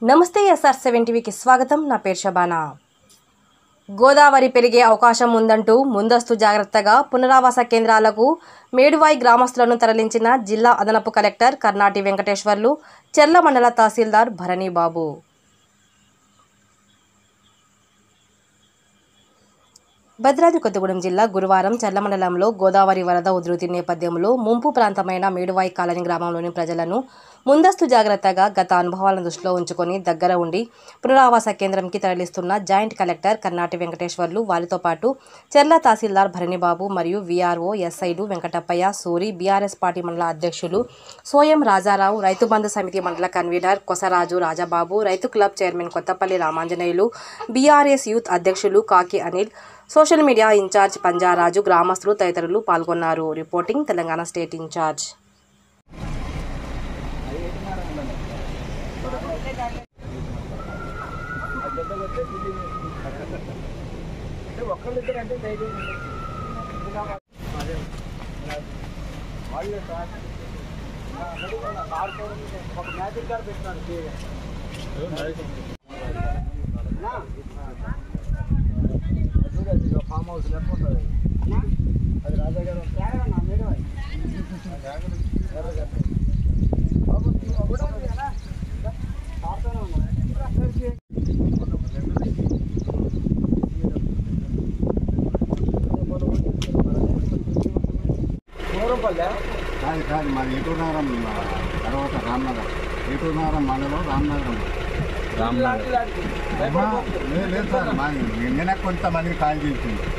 నమస్తే SR seven టీవీకి స్వాగతం నా పేరు శబానా గోదావరి పెరిగే అవకాశం ఉందంటూ ముందస్తు జాగ్రత్తగా పునరావాస కేంద్రాలకు మేడువాయి గ్రామస్తులను తరలించిన జిల్లా అదనపు కలెక్టర్ కర్నాటి వెంకటేశ్వర్లు చెర్ల మండల తహసీల్దార్ భరణి బాబు భద్రాద్రి కొత్తగూడెం జిల్లా గురువారం చర్ల మండలంలో గోదావరి వరద ఉధృతి నేపథ్యంలో ముంపు ప్రాంతమైన మేడువాయి కాలనీ గ్రామంలోని ప్రజలను ముందస్తు జాగ్రత్తగా గత అనుభవాలను దృష్టిలో ఉంచుకొని దగ్గర ఉండి పునరావాస కేంద్రంకి తరలిస్తున్న జాయింట్ కలెక్టర్ కర్నాటి వెంకటేశ్వర్లు వారితో పాటు చెర్ల తహసీల్దార్ భరణిబాబు మరియు వీఆర్ఓ ఎస్ఐలు వెంకటప్పయ్య సూరి బీఆర్ఎస్ పార్టీ మండల అధ్యక్షులు సోయం రాజారావు రైతు బంధు సమితి మండల కన్వీనర్ కొసరాజు రాజాబాబు రైతు club chairman Kothapalli Ramanjaneyulu BRS youth అధ్యక్షులు Kaki Anil social media incharge Panjaraju గ్రామస్తులు తదితరులు పాల్గొన్నారు reporting Telangana state incharge farm house లెక్క ఉంటుంది అది రాజా గారు దూరంపల్లె కాదు కాదు మాది ఏటూనగరం ఆ, తర్వాత రామ్నగర్ ఏటూనగరం మండలం రామ్నగరం లాంటి లాంటి ఆహా, లేదు లేదు సార్ మాది నిన్న కొంతమందికి కాల్ చేసింది